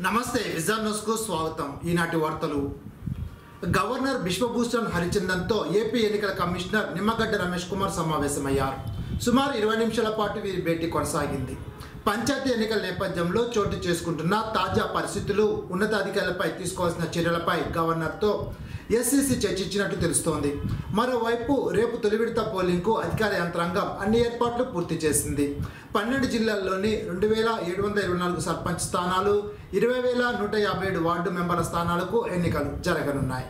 నమస్తే విజన్ న్యూస్కు స్వాగతం ఈనాటి వార్తలు గవర్నర్ బిశ్వభూషణ్ హరిచందన్తో ఏపీ ఎన్నికల కమిషనర్ నిమ్మగడ్డ రమేష్ కుమార్ సమావేశమయ్యారు సుమారు ఇరవై నిమిషాల పాటు వీరి భేటీ కొనసాగింది పంచాయతీ ఎన్నికల నేపథ్యంలో చోటు చేసుకుంటున్న తాజా పరిస్థితులు ఉన్నతాధికారులపై తీసుకోవాల్సిన చర్యలపై గవర్నర్తో ఎస్సీసీ చర్చించినట్టు తెలుస్తోంది మరోవైపు రేపు తొలి విడత పోలింగ్కు అధికార యంత్రాంగం అన్ని ఏర్పాట్లు పూర్తి చేసింది పన్నెండు జిల్లాల్లోని రెండు వేల ఏడు వందల ఇరవై నాలుగు సర్పంచ్ స్థానాలు ఇరవై వేల నూట యాభై ఏడు వార్డు మెంబర్ల స్థానాలకు ఎన్నికలు జరగనున్నాయి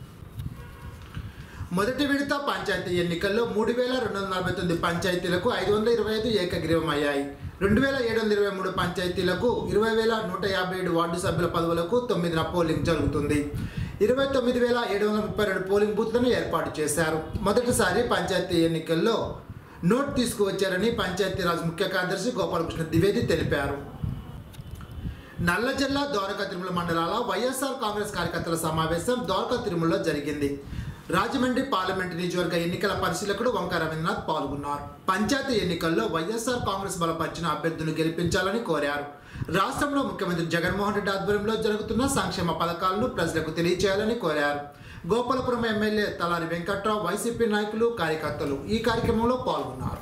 మొదటి విడత పంచాయతీ ఎన్నికల్లో మూడు వేల రెండు వందల నలభై తొమ్మిది పంచాయతీలకు ఐదు వందల ఇరవై ఐదు ఏకగ్రీవం అయ్యాయి రెండు వేల ఏడు వందల ఇరవై మూడు పంచాయతీలకు ఇరవై వేల నూట యాభై ఏడు వార్డు సభ్యుల పదవులకు తొమ్మిదిన పోలింగ్ జరుగుతుంది ఇరవై తొమ్మిది వేల ఏడు వందల ముప్పై రెండు పోలింగ్ బూత్లను ఏర్పాటు చేశారు మొదటిసారి పంచాయతీ ఎన్నికల్లో నోట్ తీసుకువచ్చారని పంచాయతీరాజ్ ముఖ్య కార్యదర్శి గోపాలకృష్ణ ద్వివేది తెలిపారు నల్ల జిల్లా ద్వారకా తిరుమల మండలాల వైఎస్ఆర్ కాంగ్రెస్ కార్యకర్తల సమావేశం ద్వారకా తిరుమలలో జరిగింది రాజమండ్రి పార్లమెంటు నియోజకవర్గ ఎన్నికల పరిశీలకుడు వంక రవీంద్రనాథ్ పాల్గొన్నారు పంచాయతీ ఎన్నికల్లో వైఎస్ఆర్ కాంగ్రెస్ బలపరిచిన అభ్యర్థులను గెలిపించాలని కోరారు రాష్ట్రంలో ముఖ్యమంత్రి జగన్మోహన్ రెడ్డి ఆధ్వర్యంలో జరుగుతున్న సంక్షేమ పథకాలను ప్రజలకు తెలియచేయాలని కోరారు గోపాలపురం ఎమ్మెల్యే తలారి వెంకట్రావు వైసీపీ నాయకులు కార్యకర్తలు ఈ కార్యక్రమంలో పాల్గొన్నారు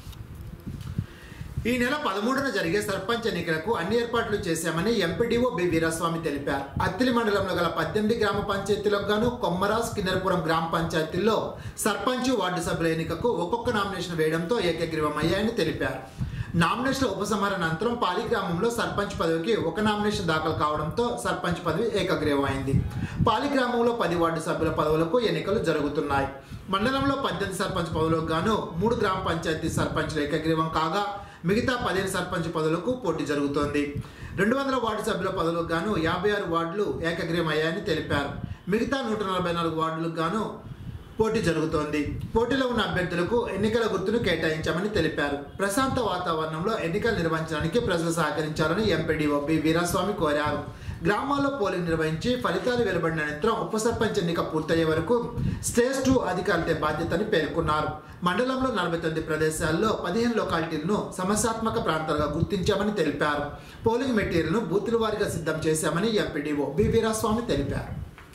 ఈ నెల పదమూడున జరిగే సర్పంచ్ ఎన్నికలకు అన్ని ఏర్పాట్లు చేశామని ఎంపీడీఓ బి వీరస్వామి తెలిపారు అత్తిలి మండలంలో గల పద్దెనిమిది గ్రామ పంచాయతీలకు గాను కొమ్మరాజ్ కిన్నెరపురం గ్రామ పంచాయతీల్లో సర్పంచ్ వార్డు సభ్యుల ఎన్నికకు ఒక్కొక్క నామినేషన్ వేయడంతో ఏకగ్రీవం అయ్యాయని తెలిపారు నామినేషన్ల ఉపసంహరణ అనంతరం పాలి గ్రామంలో సర్పంచ్ పదవికి ఒక నామినేషన్ దాఖలు కావడంతో సర్పంచ్ పదవి ఏకగ్రీవం అయింది పాలి గ్రామంలో పది వార్డు సభ్యుల పదవులకు ఎన్నికలు జరుగుతున్నాయి మండలంలో పద్దెనిమిది సర్పంచ్ పదవులకు గాను మూడు గ్రామ పంచాయతీ సర్పంచ్లు ఏకగ్రీవం కాగా మిగతా పదిహేను సర్పంచ్ పదవులకు పోటీ జరుగుతోంది రెండు వందల వార్డు సభ్యుల పదవులకు గాను యాభై ఆరు వార్డులు ఏకగ్రీవం అయ్యాయని తెలిపారు మిగతా నూట నలభై నాలుగు వార్డులకు గాను పోటీ జరుగుతోంది పోటీలో ఉన్న అభ్యర్థులకు ఎన్నికల గుర్తును కేటాయించామని తెలిపారు ప్రశాంత వాతావరణంలో ఎన్నికలు నిర్వహించడానికి ప్రజలు సహకరించాలని ఎంపీడీఓ బి వీరాస్వామి కోరారు గ్రామాల్లో పోలింగ్ నిర్వహించి ఫలితాలు వెలువడిన అనంతరం ఉప సర్పంచ్ ఎన్నిక పూర్తయ్యే వరకు స్టేజ్ టూ అధికారులదే బాధ్యతని పేర్కొన్నారు మండలంలో నలభై తొమ్మిది ప్రదేశాల్లో పదిహేను లొకాలిటీలను సమస్యాత్మక ప్రాంతాలుగా గుర్తించామని తెలిపారు పోలింగ్ మెటీరియల్ను బూతుల వారీగా సిద్ధం చేశామని ఎంపీడీఓ బి వీరాస్వామి తెలిపారు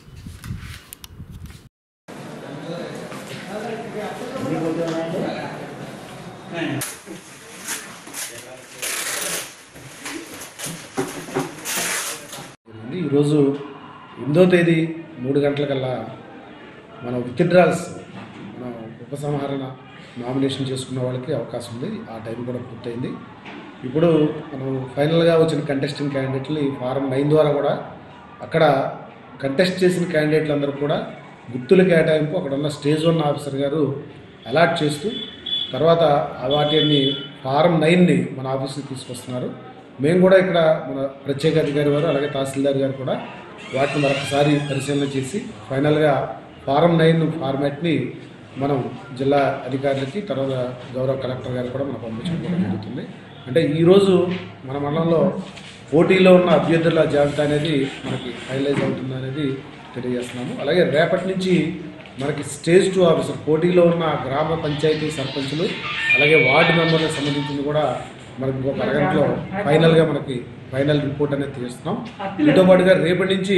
జరిగింది ఈరోజు ఎనిమిదో తేదీ మూడు గంటలకల్లా మనం విత్డ్రాల్స్ మనం ఉపసంహరణ నామినేషన్ చేసుకున్న వాళ్ళకి అవకాశం ఉంది ఆ టైం కూడా పూర్తయింది ఇప్పుడు మనం ఫైనల్గా వచ్చిన కంటెస్టింగ్ క్యాండిడేట్లు ఈ ఫారం నైన్ ద్వారా కూడా అక్కడ కంటెస్ట్ చేసిన క్యాండిడేట్లందరూ కూడా గుర్తుల కేటాయింపు అక్కడ ఉన్న స్టేజ్ వన్ ఆఫీసర్ గారు అలాట్ చేస్తూ తర్వాత ఆ వాటిని ఫారం నైన్ని మన ఆఫీస్కి తీసుకొస్తున్నారు మేము కూడా ఇక్కడ మన ప్రత్యేక అధికారి వారు అలాగే తహసీల్దార్ గారు కూడా వాటిని మరొకసారి పరిశీలన చేసి ఫైనల్గా ఫారం నైన్ ఫార్మాట్ని మనం జిల్లా అధికారులకి తర్వాత గౌరవ కలెక్టర్ గారు కూడా మనం పంపించడం కూడా జరుగుతుంది అంటే ఈరోజు మన మండలంలో పోటీలో ఉన్న అభ్యర్థుల జాబితా అనేది మనకి ఫైనలైజ్ అవుతుంది అనేది తెలియజేస్తున్నాము అలాగే రేపటి నుంచి మనకి స్టేజ్ టూ ఆఫీసర్ పోటీలో ఉన్న గ్రామ పంచాయతీ సర్పంచులు అలాగే వార్డు మెంబర్లకు సంబంధించింది కూడా మనకి ఇంకొక అరగంటలో ఫైనల్గా మనకి ఫైనల్ రిపోర్ట్ అనేది తీస్తున్నాం దీంతో పాటుగా రేపటి నుంచి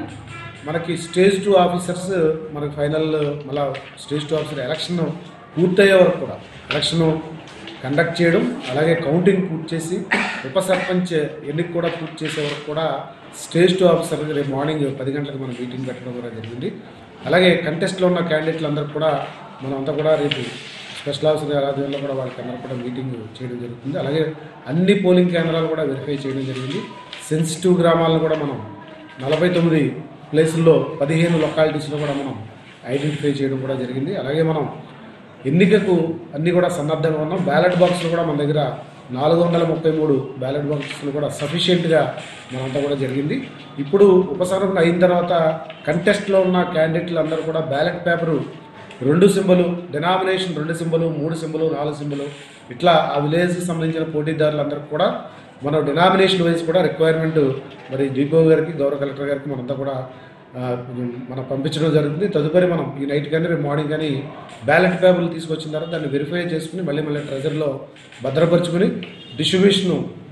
మనకి స్టేజ్ టూ ఆఫీసర్స్ మనకి ఫైనల్ మళ్ళా స్టేజ్ టూ ఆఫీసర్ ఎలక్షన్ పూర్తయ్యే వరకు కూడా ఎలక్షన్ కండక్ట్ చేయడం అలాగే కౌంటింగ్ పూర్తి చేసి ఉప సర్పంచ్ ఎన్నిక కూడా పూర్తి చేసే వరకు కూడా స్టేజ్ టూ ఆఫీసర్ రేపు మార్నింగ్ పది గంటలకు మనం మీటింగ్ పెట్టడం కూడా జరిగింది అలాగే కంటెస్ట్లో ఉన్న క్యాండిడేట్లు అందరూ కూడా మనం అంతా కూడా రేపు స్పెషల్ ఆఫీసర్ ఆధ్వర్యంలో కూడా వాళ్ళకి అందరూ కూడా మీటింగ్ చేయడం జరుగుతుంది అలాగే అన్ని పోలింగ్ కేంద్రాలు కూడా వెరిఫై చేయడం జరిగింది సెన్సిటివ్ గ్రామాలను కూడా మనం నలభై తొమ్మిది ప్లేసుల్లో పదిహేను లొకాలిటీస్లో కూడా మనం ఐడెంటిఫై చేయడం కూడా జరిగింది అలాగే మనం ఎన్నికకు అన్ని కూడా సన్నద్ధంగా ఉన్నాం బ్యాలెట్ బాక్సులు కూడా మన దగ్గర నాలుగు వందల ముప్పై మూడు బ్యాలెట్ బాక్సులు కూడా సఫిషియెంట్గా మనంతా కూడా జరిగింది ఇప్పుడు ఉపసంహరణ అయిన తర్వాత కంటెస్ట్లో ఉన్న క్యాండిడేట్లు అందరూ కూడా బ్యాలెట్ పేపరు రెండు సింబలు డినామినేషన్ రెండు సింబలు మూడు సింబలు నాలుగు సింబలు ఇట్లా ఆ విలేజ్కి సంబంధించిన పోటీదారులందరికీ కూడా మనం డినామినేషన్ వైజ్ కూడా రిక్వైర్మెంట్ మరి డిపో గారికి గౌరవ కలెక్టర్ గారికి మనంతా కూడా ఆ, మనం పంపించడం జరుగుతుంది తదుపరి మనం ఈ నైట్ కానీ రేపు మార్నింగ్ కానీ బ్యాలెట్ పేపర్లు తీసుకొచ్చిన తర్వాత దాన్ని వెరిఫై చేసుకుని మళ్ళీ మళ్ళీ ట్రెజర్లో భద్రపరుచుకుని డిస్ట్రిబ్యూషన్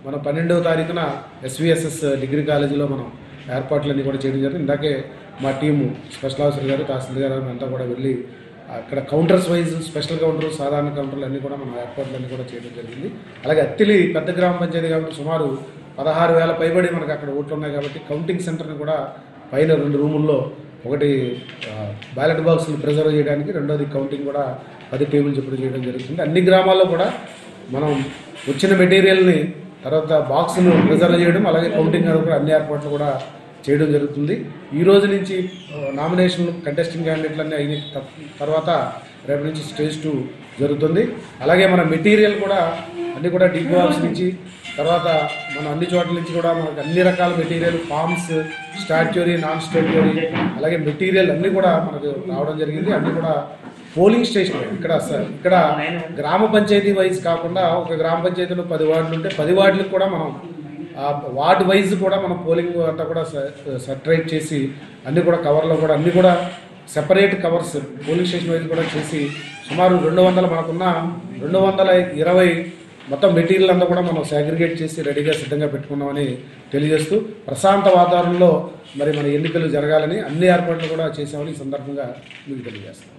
మన పన్నెండవ తారీఖున ఎస్విఎస్ఎస్ డిగ్రీ కాలేజీలో మనం ఏర్పాట్లన్నీ కూడా చేయడం జరిగింది ఇందాకే మా టీము స్పెషల్ ఆఫీసర్ గారు తహసీల్దార్ గారు అంతా కూడా వెళ్ళి అక్కడ కౌంటర్స్ వైజ్ స్పెషల్ కౌంటర్ సాధారణ కౌంటర్లు అన్నీ కూడా మనం ఏర్పాట్లన్నీ కూడా చేయడం జరిగింది అలాగే అత్తిలి పెద్ద గ్రామ పంచాయతీ కాబట్టి సుమారు పదహారు వేల పైబడి మనకు అక్కడ ఓట్లు ఉన్నాయి కాబట్టి కౌంటింగ్ సెంటర్ని కూడా పైన రెండు రూముల్లో ఒకటి బ్యాలెట్ బాక్స్ని ప్రిజర్వ్ చేయడానికి రెండోది కౌంటింగ్ కూడా పది టేబుల్ చెప్పుడు చేయడం జరుగుతుంది అన్ని గ్రామాల్లో కూడా మనం వచ్చిన మెటీరియల్ని తర్వాత బాక్స్ను ప్రిజర్వ్ చేయడం అలాగే కౌంటింగ్ అని కూడా అన్ని ఏర్పాట్లు కూడా చేయడం జరుగుతుంది ఈ రోజు నుంచి నామినేషన్ కంటెస్టింగ్ క్యాండిడేట్లన్నీ అయిన త- తర్వాత రేపు నుంచి స్టేజ్ టూ జరుగుతుంది అలాగే మన మెటీరియల్ కూడా అన్ని కూడా డీ బాక్స్ నుంచి తర్వాత మన అన్ని చోట్ల నుంచి కూడా మనకు అన్ని రకాల material forms statutory non statutory అలాగే మెటీరియల్ అన్నీ కూడా మనకు రావడం జరిగింది అన్నీ కూడా పోలింగ్ స్టేషన్ ఇక్కడ స- ఇక్కడ గ్రామ పంచాయతీ వైజ్ కాకుండా ఒక గ్రామ పంచాయతీలో పది వార్డులు ఉంటే పది వార్డులకు కూడా మనం ఆ వార్డు వైజ్ కూడా మనం పోలింగ్ అంతా కూడా సటరేట్ చేసి అన్ని కూడా కవర్లో కూడా అన్ని కూడా separate covers polling station wise కూడా చేసి సుమారు రెండు వందల మనకున్న రెండు వందల ఇరవై మొత్తం మెటీరియల్ అంతా కూడా మనం సాగ్రిగేట్ చేసి రెడీగా సిద్ధంగా పెట్టుకున్నామని తెలియజేస్తూ ప్రశాంత వాతావరణంలో మరి మన ఎన్నికలు జరగాలని అన్ని ఏర్పాట్లు కూడా చేసామని ఈ సందర్భంగా మీకు తెలియజేస్తాం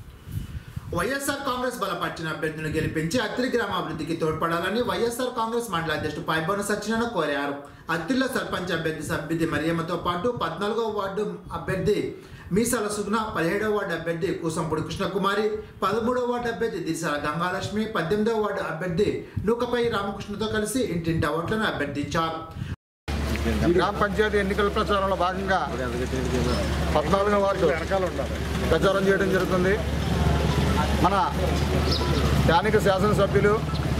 వైఎస్ఆర్ కాంగ్రెస్ బలపరిచిన అభ్యర్థులను గెలిపించి అత్తిలి గ్రామాభివృద్ధికి తోడ్పడాలని వైఎస్ఆర్ కాంగ్రెస్ మండల అధ్యక్షుడు పైబోన సత్యనారాయణ కోరారు అత్తిల్లో సర్పంచ్ అభ్యర్థి సభ్యతి మరియమ్మతో పాటు పద్నాలుగవ వార్డు అభ్యర్థి మీసాల సుగ్న పదిహేడవ వార్డు అభ్యర్థి కూసంపూడి కృష్ణకుమారి పదమూడవ వార్డు అభ్యర్థి దిశాల గంగాలక్ష్మి పద్దెనిమిదవ వార్డు అభ్యర్థి నూకపై రామకృష్ణతో కలిసి ఇంటింటి ఓట్లను అభ్యర్థించారు గ్రామ పంచాయతీ ఎన్నికల ప్రచారంలో భాగంగా పద్నాలుగో వార్డు ప్రచారం చేయడం జరుగుతుంది మన స్థానిక శాసనసభ్యులు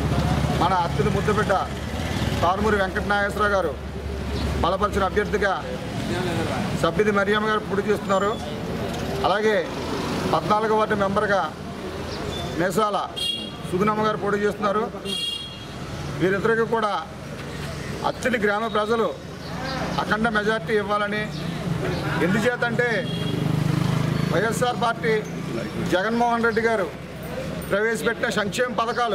మన అత్తిలి ముద్దుబిడ్డ కారుమూరి వెంకట నాగేశ్వరరావు గారు బలపరిచిన అభ్యర్థిగా సభ్యుది మరియమ్మ గారు పూర్తి చేస్తున్నారు అలాగే పద్నాలుగో వార్డు మెంబర్గా నేసాల సుగుణమ్మ గారు పోటీ చేస్తున్నారు వీరిద్దరికి కూడా అత్తిలి గ్రామ ప్రజలు అఖండ మెజార్టీ ఇవ్వాలని ఎందుచేతంటే వైఎస్ఆర్ పార్టీ జగన్మోహన్ రెడ్డి గారు ప్రవేశపెట్టిన సంక్షేమ పథకాలు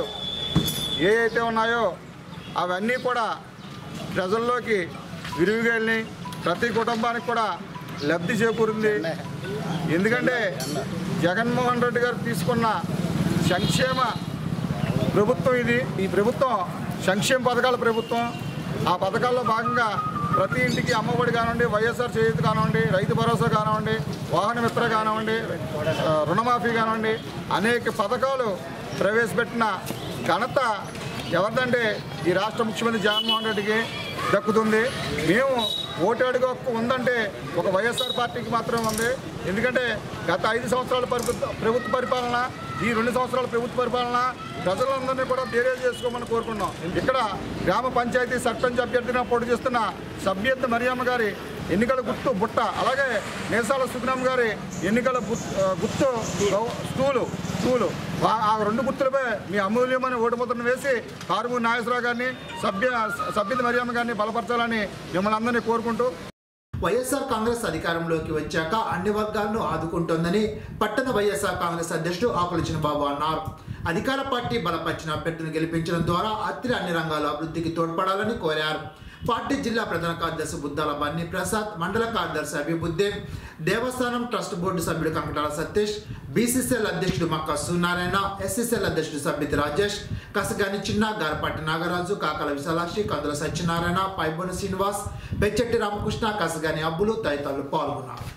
ఏ అయితే ఉన్నాయో అవన్నీ కూడా ప్రజల్లోకి విరివిగా వెళ్ళి ప్రతి కుటుంబానికి కూడా లబ్ధి చేకూరింది ఎందుకంటే జగన్మోహన్ రెడ్డి గారు తీసుకున్న సంక్షేమ ప్రభుత్వం ఇది ఈ ప్రభుత్వం సంక్షేమ పథకాల ప్రభుత్వం ఆ పథకాల్లో భాగంగా ప్రతి ఇంటికి అమ్మఒడి కానివ్వండి వైఎస్ఆర్ చేయూతి కానివ్వండి రైతు భరోసా కానివ్వండి వాహన మిత్ర కానివ్వండి ఆ, రుణమాఫీ కానివ్వండి అనేక పథకాలు ప్రవేశపెట్టిన ఘనత ఎవరిదంటే ఈ రాష్ట్ర ముఖ్యమంత్రి జగన్మోహన్ రెడ్డికి దక్కుతుంది మేము ఓటు అడుగు హక్కు ఉందంటే ఒక వైఎస్ఆర్ పార్టీకి మాత్రమే ఉంది ఎందుకంటే గత ఐదు సంవత్సరాల ప్రభుత్వ ప్రభుత్వ పరిపాలన ఈ రెండు సంవత్సరాల ప్రభుత్వ పరిపాలన ప్రజలందరినీ కూడా బేరేజ్ చేసుకోమని కోరుకున్నాం ఇక్కడ గ్రామ పంచాయతీ సర్పంచ్ అభ్యర్థిగా పోటీ చేస్తున్న సభ్యర్థి మరియమ్మ గారి ఎన్నికల గుర్తు బుట్ట అలాగే నేసాల సుగ్రామ్ గారి ఎన్నికల గుర్తు ఆ, గుర్తు గౌ- స్టూలు స్టూలు ఆ- ఆ రెండు గుర్తులపై మీ అమూల్యమైన ఓటు ముద్రను వేసి కారుమూరి నాగేశ్వరరావు గారిని సభ్య సభ్యత మరియమ్మ గారిని బలపరచాలని మిమ్మల్ని అందరినీ కోరుకుంటూ వైఎస్ఆర్ కాంగ్రెస్ అధికారంలోకి వచ్చాక అన్ని వర్గాలను ఆదుకుంటోందని పట్టణ వైఎస్ఆర్ కాంగ్రెస్ అధ్యక్షుడు ఆకులిచిన బాబు అన్నారు అధికార పార్టీ బలపరిచిన అభ్యర్థిని గెలిపించడం ద్వారా అత్తిరి అన్ని రంగాల అభివృద్ధికి తోడ్పడాలని కోరారు పార్టీ జిల్లా ప్రధాన కార్యదర్శి బుద్దాల బన్నీ ప్రసాద్ మండల కార్యదర్శి అభిబుద్దీన్ దేవస్థానం ట్రస్ట్ బోర్డు సభ్యుడు కంకటాల సతీష్ బీసీసీఎల్ అధ్యక్షుడు మక్క సూనారాయణ ఎస్సీసీఎల్ అధ్యక్షుడు సబ్బితి రాజేష్ కసగాని చిన్న గారపాటి నాగరాజు కాకల విశాలాక్షి కందుల సత్యనారాయణ పైబొని శ్రీనివాస్ బెచ్చెట్టి రామకృష్ణ కసగాని అబ్బులు తదితరులు పాల్గొన్నారు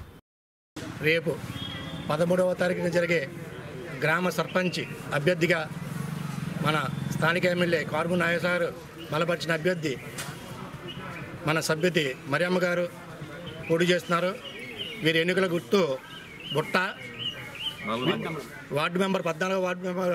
రేపు పదమూడవ తారీఖున జరిగే గ్రామ సర్పంచ్ అభ్యర్థిగా మన స్థానిక ఎమ్మెల్యే కార్గు నాగేశ్వర గారు బలపరిచిన అభ్యర్థి మన సభ్యతి మరియమ్మ గారు పోటీ చేస్తున్నారు వీరి ఎన్నికల గుర్తు బుట్ట వార్డు మెంబర్ పద్నాలుగో వార్డు మెంబర్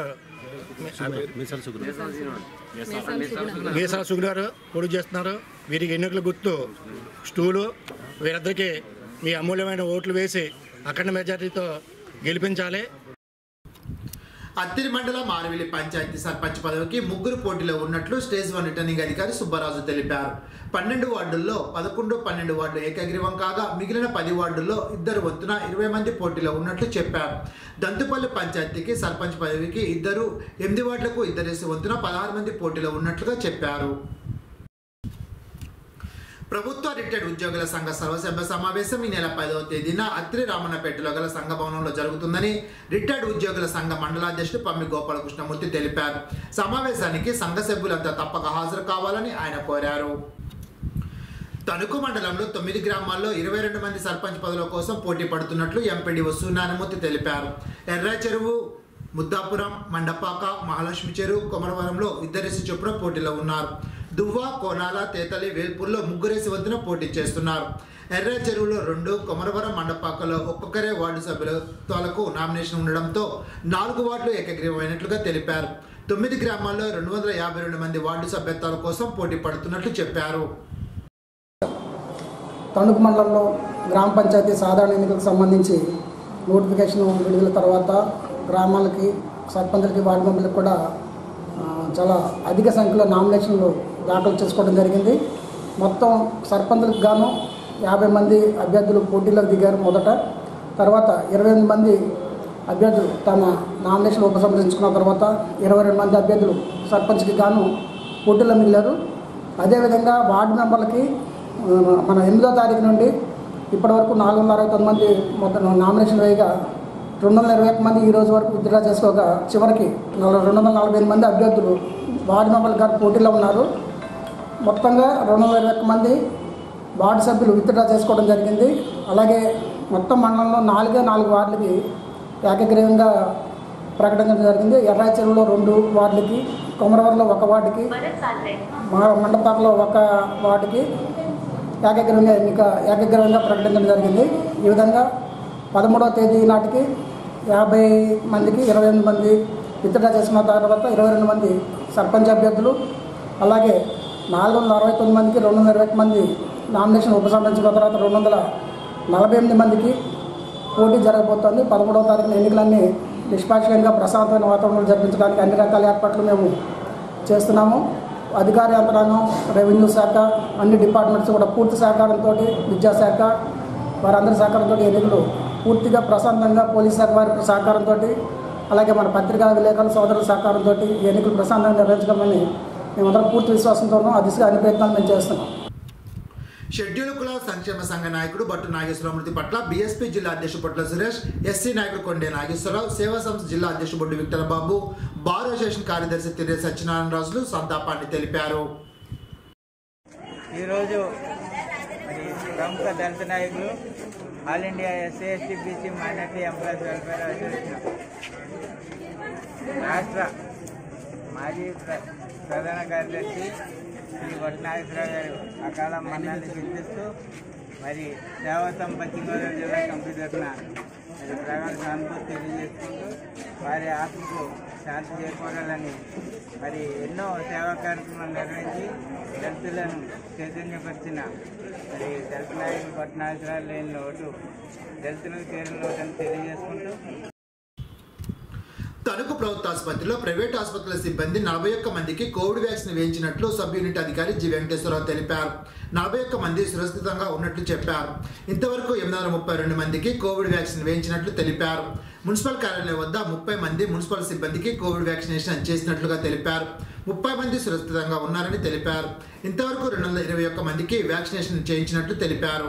మీసాల సుగులు గారు పోటీ చేస్తున్నారు వీరికి ఎన్నికల గుర్తు స్టూలు వీరిద్దరికి మీ అమూల్యమైన ఓట్లు వేసి అఖండ మెజార్టీతో గెలిపించాలి అత్తిరి మండలం ఆరవిల్లి పంచాయతీ సర్పంచ్ పదవికి ముగ్గురు పోటీలో ఉన్నట్లు స్టేజ్ వన్ రిటర్నింగ్ అధికారి సుబ్బరాజు తెలిపారు పన్నెండు వార్డుల్లో పదకొండు పన్నెండు వార్డు ఏకగ్రీవం కాగా మిగిలిన పది వార్డుల్లో ఇద్దరు వంతున ఇరవై మంది పోటీలో ఉన్నట్లు చెప్పారు దంతుపల్లి పంచాయతీకి సర్పంచ్ పదవికి ఇద్దరు ఎనిమిది వార్డులకు ఇద్దరేసి వంతున పదహారు మంది పోటీలో ఉన్నట్లుగా చెప్పారు ప్రభుత్వ రిటైర్డ్ ఉద్యోగుల సంఘ సర్వసభ్య సమావేశం ఈ నెల పదవ తేదీన అత్రి రామన్నపేటలో గల సంఘ భవనంలో జరుగుతుందని రిటైర్డ్ ఉద్యోగుల సంఘ మండలాధ్యక్షుడు పమ్మి గోపాలకృష్ణమూర్తి తెలిపారు సమావేశానికి సంఘ సభ్యులంతా తప్పక హాజరు కావాలని ఆయన కోరారు తణుకు మండలంలో తొమ్మిది గ్రామాల్లో ఇరవై రెండు మంది సర్పంచ్ పదవుల కోసం పోటీ పడుతున్నట్లు ఎంపీడీ సూర్యనారాయణమూర్తి తెలిపారు ఎర్ర చెరువు ముద్దాపురం మండపాక మహాలక్ష్మి చెరువు కొమరవరంలో ఇద్దరేసి చొప్పున పోటీలో ఉన్నారు దువ్వ కోనాల తేతలి వేల్పూర్లో ముగ్గురేసి వద్దున పోటీ చేస్తున్నారు ఎర్ర చెరువులో రెండు కొమరవరం మండపాకలో ఒక్కొక్కరే వార్డు సభ్యులతో నామినేషన్ ఉండడంతో నాలుగు వార్డులు ఏకగ్రీవమైనట్లుగా తెలిపారు తొమ్మిది గ్రామాల్లో రెండు వందల యాభై రెండు మంది వార్డు సభ్యత్వాల కోసం పోటీ పడుతున్నట్లు చెప్పారు తణుకు మండలంలో గ్రామ పంచాయతీ సాధారణ ఎన్నికలకు సంబంధించి నోటిఫికేషన్ విడుదల తర్వాత గ్రామాలకి సర్పంచులకి వార్డు మెంబర్లకు కూడా ఆ, చాలా అధిక సంఖ్యలో నామినేషన్లు దాఖలు చేసుకోవడం జరిగింది మొత్తం సర్పంచులకు గాను యాభై మంది అభ్యర్థులు పోటీలోకి దిగారు మొదట తర్వాత ఇరవై ఎనిమిది మంది అభ్యర్థులు తమ నామినేషన్ ఉపసంహరించుకున్న తర్వాత ఇరవై రెండు మంది అభ్యర్థులు సర్పంచ్కి గాను పోటీలో మిగిలారు అదేవిధంగా వార్డు మెంబర్లకి ఆ, మన ఎనిమిదో తారీఖు నుండి ఇప్పటివరకు నాలుగు వందల అరవై తొమ్మిది మంది మొత్తం నామినేషన్ వేయగా రెండు వందల ఇరవై ఒక్క మంది ఈ రోజు వరకు విత్డ్రా చేసుకోగా చివరికి నలభై రెండు వందల నలభై ఎనిమిది మంది అభ్యర్థులు వార్డు మెంబర్లు గారు పోటీలో ఉన్నారు మొత్తంగా రెండు వందల ఇరవై ఒక్క మంది వార్డు సభ్యులు విత్డ్రా చేసుకోవడం జరిగింది అలాగే మొత్తం మండలంలో నాలుగే నాలుగు వార్డులకి ఏకగ్రీవంగా ప్రకటించడం జరిగింది ఎర్రా చెరువులో రెండు వార్డులకి కొమరవరంలో ఒక వార్డుకి మా మండపాకలో ఒక వార్డుకి ఏకగ్రీవంగా ఎన్నిక ఏకగ్రీవంగా ప్రకటించడం జరిగింది ఈ విధంగా పదమూడవ తేదీ నాటికి యాభై మందికి ఇరవై ఎనిమిది మంది విత్డ్రా చేసుకున్న తర్వాత ఇరవై రెండు మంది సర్పంచ్ అభ్యర్థులు అలాగే నాలుగు వందల అరవై తొమ్మిది మందికి రెండు వందల ఇరవై మంది నామినేషన్ ఉపసంహరించిన తర్వాత రెండు వందల నలభై ఎనిమిది మందికి పోటీ జరగబోతోంది పదమూడవ తారీఖున ఎన్నికలన్నీ నిష్పాక్షికంగా ప్రశాంతమైన వాతావరణంలో జరిపించడానికి అన్ని రకాల ఏర్పాట్లు మేము చేస్తున్నాము అధికార యంత్రాంగం రెవెన్యూ శాఖ అన్ని డిపార్ట్మెంట్స్ కూడా పూర్తి సహకారంతో విద్యాశాఖ వారందరి సహకారంతో ఎన్నికలు పూర్తిగా ప్రశాంతంగా పోలీస్ శాఖ వారి సహకారంతో అలాగే మన పత్రికా విలేకరుల సోదరుల సహకారంతో ఈ ఎన్నికలు ప్రశాంతంగా నిర్వహించగలమని మేమందరం పూర్తి విశ్వాసంతో ఉన్నాం ఆ దిశగా అన్ని ప్రయత్నాలు మేము చేస్తున్నాం షెడ్యూల్ కుల సంక్షేమ సంఘ నాయకుడు భట్టు నాగేశ్వరరావు మృతి పట్ల బీఎస్పీ జిల్లా అధ్యక్షుడు పట్ల సురేష్ ఎస్సీ నాయకుడు కొండే నాగేశ్వరరావు సేవా సంస్థ జిల్లా అధ్యక్షుడు Boddu Victor Babu bar association కార్యదర్శి తిరే సత్యనారాయణ రాజులు సంతాపాన్ని తెలిపారు ఈరోజు మరి ప్రముఖ దళిత నాయకులు all India SC ST BC minority employees welfare association రాష్ట్ర మాజీ ప్ర- ప్రధాన కార్యదర్శి శ్రీ వట్నాగేశ్వరరావు గారు అకాల మరణాన్ని చింతిస్తూ మరి దేవతం పశ్చిమ గోదావరి జిల్లా కమిటీ తరఫున మరి ప్రగాఢ సానుభూతి తెలియజేసుకుంటూ వారి ఆత్మకు శాంతి చేకూరాలని మరి ఎన్నో సేవా కార్యక్రమాలు నిర్వహించి దళితులను చైతన్యపరిచిన మరి దళిత నాయకులు పట్టణాశ్రాలు లేని లోటు దళితులకు తీరిన లోటు అని తెలియజేసుకుంటూ తణుకు ప్రభుత్వ ఆసుపత్రిలో ప్రైవేట్ ఆసుపత్రుల సిబ్బంది నలభై ఒక్క మందికి కోవిడ్ వ్యాక్సిన్ వేయించినట్లు సబ్ యూనిట్ అధికారి జి వెంకటేశ్వరరావు తెలిపారు నలభై ఒక్క మంది సురక్షితంగా ఉన్నట్లు చెప్పారు ఇంతవరకు ఎనిమిది వందల ముప్పై రెండు మందికి కోవిడ్ వ్యాక్సిన్ వేయించినట్లు తెలిపారు మున్సిపల్ కార్యాలయం వద్ద ముప్పై మంది మున్సిపల్ సిబ్బందికి కోవిడ్ వ్యాక్సినేషన్ చేసినట్లుగా తెలిపారు ముప్పై మంది సురక్షితంగా ఉన్నారని తెలిపారు ఇంతవరకు రెండు వందల ఇరవై ఒక్క మందికి వ్యాక్సినేషన్ చేయించినట్లు తెలిపారు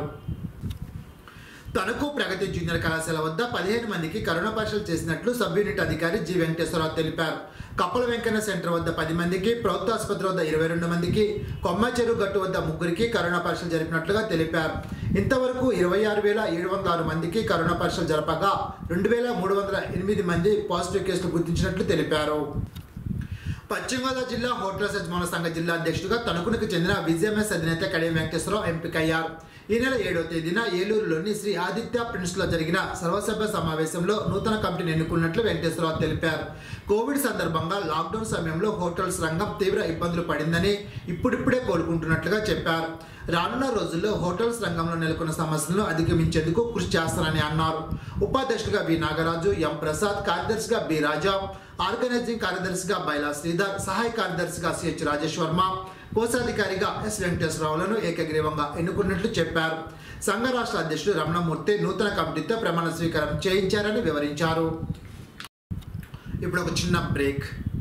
తణుకు ప్రగతి జూనియర్ కళాశాల వద్ద పదిహేను మందికి కరోనా పరీక్షలు చేసినట్లు సబ్ యూనిట్ అధికారి జి వెంకటేశ్వరరావు తెలిపారు కప్పల వెంకన్న సెంటర్ వద్ద పది మందికి ప్రభుత్వ ఆసుపత్రి వద్ద ఇరవై రెండు మందికి కొమ్మ చెరువు గట్టు వద్ద ముగ్గురికి కరోనా పరీక్షలు జరిపినట్లుగా తెలిపారు ఇంతవరకు ఇరవై ఆరు వేల ఏడు వందల ఆరు మందికి కరోనా పరీక్షలు జరపగా రెండు వేల మూడు వందల ఎనిమిది మంది పాజిటివ్ కేసులు గుర్తించినట్లు తెలిపారు పశ్చిమ గోదావరి జిల్లా హోటల్స్ యజమానుల సంఘ జిల్లా అధ్యక్షుడిగా తణుకునికి చెందిన విజయఎంఎస్ అధినేత కడియం వెంకటేశ్వరరావు ఎంపికయ్యారు ఈ నెల ఏడవ తేదీన ఏలూరులోని శ్రీ ఆదిత్య ప్రిన్స్ లో జరిగిన సర్వసభ్య సమావేశంలో నూతన కమిటీని ఎన్నుకున్నట్లు వెంకటేశ్వరరావు తెలిపారు కోవిడ్ సందర్భంగా లాక్డౌన్ సమయంలో హోటల్స్ రంగం తీవ్ర ఇబ్బందులు పడిందని ఇప్పుడిప్పుడే కోలుకుంటున్నట్లుగా చెప్పారు రానున్న రోజుల్లో హోటల్స్ రంగంలో నెలకొన్న సమస్యలను అధిగమించేందుకు కృషి చేస్తానని అన్నారు ఉపాధ్యక్షుడిగా వి నాగరాజు ఎం ప్రసాద్ కార్యదర్శిగా బి రాజా ఆర్గనైజింగ్ కార్యదర్శిగా బైలా శ్రీధర్ సహాయ కార్యదర్శిగా సిహెచ్ రాజేష్ వర్మ కోశాధికారిగా ఎస్ వెంకటేశ్వరరావులను ఏకగ్రీవంగా ఎన్నుకున్నట్లు చెప్పారు సంఘ రాష్ట్ర అధ్యక్షుడు రమణమూర్తి నూతన కమిటీతో ప్రమాణ స్వీకారం చేయించారని వివరించారు ఇప్పుడు ఒక చిన్న బ్రేక్